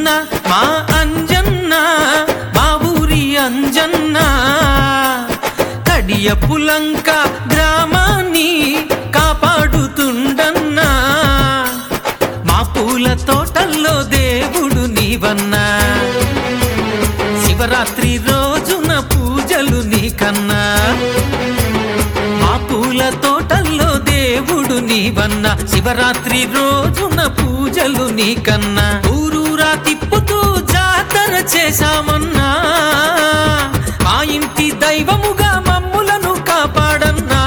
అంజన్న మా అంజన్న మా ఊరి అంజన్న కడియ పులంక గ్రామాన్ని కాపాడుతుండన్నా మా పూల తోటల్లో దేవుడు నీవన్నా శివరాత్రి రోజున పూజలు నీకన్నా మా పూల తోటల్లో దేవుడు నీవన్న శివరాత్రి రోజున పూజలు నీకన్నా ఊరూరా తిప్పుతూ జాతర చేశామన్నా మా ఇంటి దైవముగా మమ్ములను కాపాడన్నా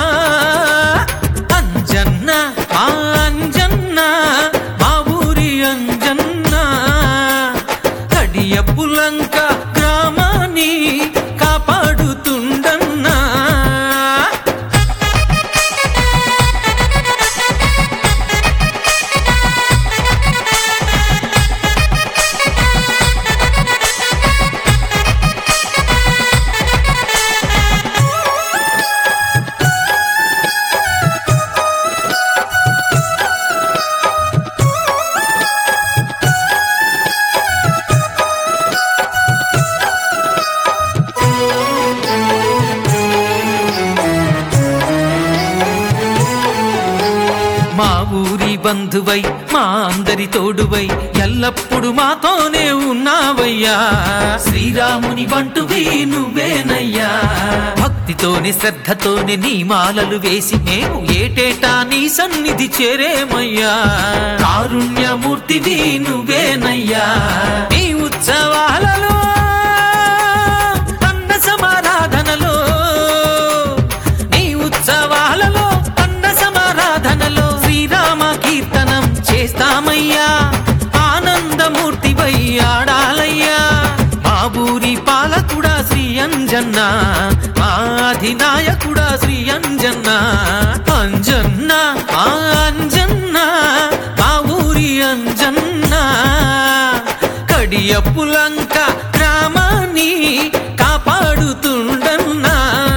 అంజన్న మా అంజన్న మా ఊరి అంజన్న కడియ పులంక గ్రామాన్ని కాపాడుతుండన్నా మా ఊరి బంధువై మా అందరి తోడువై ఎల్లప్పుడు మాతోనే ఉన్నావయ్యా శ్రీరాముని బంటువి నువ్వేనయ్యా భక్తితోని శ్రద్ధతోని నీ మాలలు వేసి మేము ఏటేటా నీ సన్నిధి చేరేమయ్యా కారుణ్యమూర్తివి నువ్వేనయ్యా నీ ఉత్సవాలలో అన్న సమారాధనలో నీ ఉత్సవాలలో అన్న సమారాధనలో శ్రీరామ కీర్తనం చేస్తామయ్యా ఆనందమూర్తివై ఆడాలయ్యా మా ఊరి పాలకుడా శ్రీ అంజన్న మా అధినాయకుడా శ్రీ అంజన్న అంజన్న ఆ అంజన్న మా ఊరి అంజన్న కడియ పులంక గ్రామాన్ని కాపాడుతుండన్నా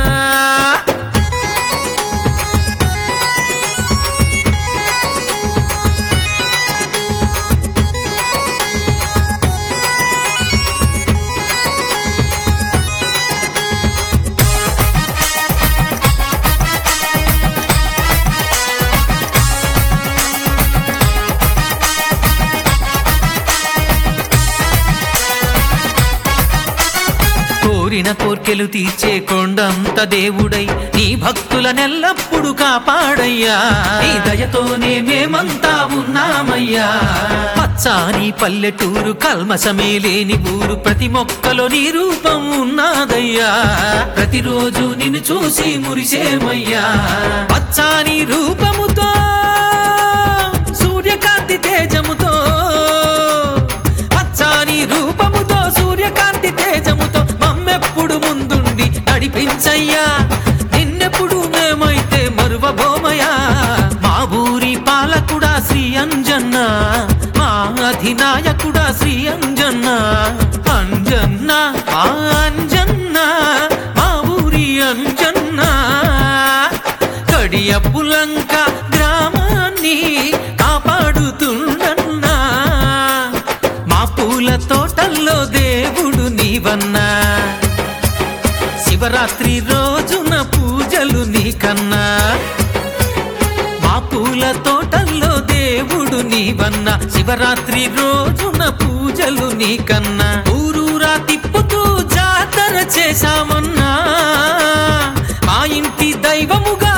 కోరిన కోర్కెలు తీర్చే కొండంత దేవుడై నీ భక్తులనెల్లప్పుడు కాపాడయ్యా నీ దయతోనే మేమంతా ఉన్నామయ్యా పచ్చాని పల్లెటూరు కల్మసమే లేని ఊరు ప్రతి మొక్కలో నీ రూపం ఉన్నాదయ్యా ప్రతిరోజు నిన్ను చూసి మురిసేమయ్యా పచ్చాని రూపముతో సూర్యకాంతి తేజముతో పచ్చాని రూపముతో సూర్యకాంతి తేజముతో మమ్మెప్పుడు ముందుండి నడిపించయ్యా నిన్నెప్పుడు మేమైతే మరువబోమయా మా ఊరి పాలకుడా శ్రీ అంజన్న మా అధినాయకుడా శ్రీ అంజన్న అంజన్న ఆ అంజన్న మా ఊరి అంజన్న కడియ పులంక గ్రామాన్ని కాపాడుతుండన్నా మా పూల తోటల్లో దేవుడు నీవన్నా శివరాత్రి రోజున పూజలు నీకన్నా మా పూల తోటల్లో దేవుడు నీవన్నా శివరాత్రి రోజున పూజలు నీకన్నా ఊరూరా తిప్పుతూ జాతర చేశామన్నా మా ఇంటి దైవముగా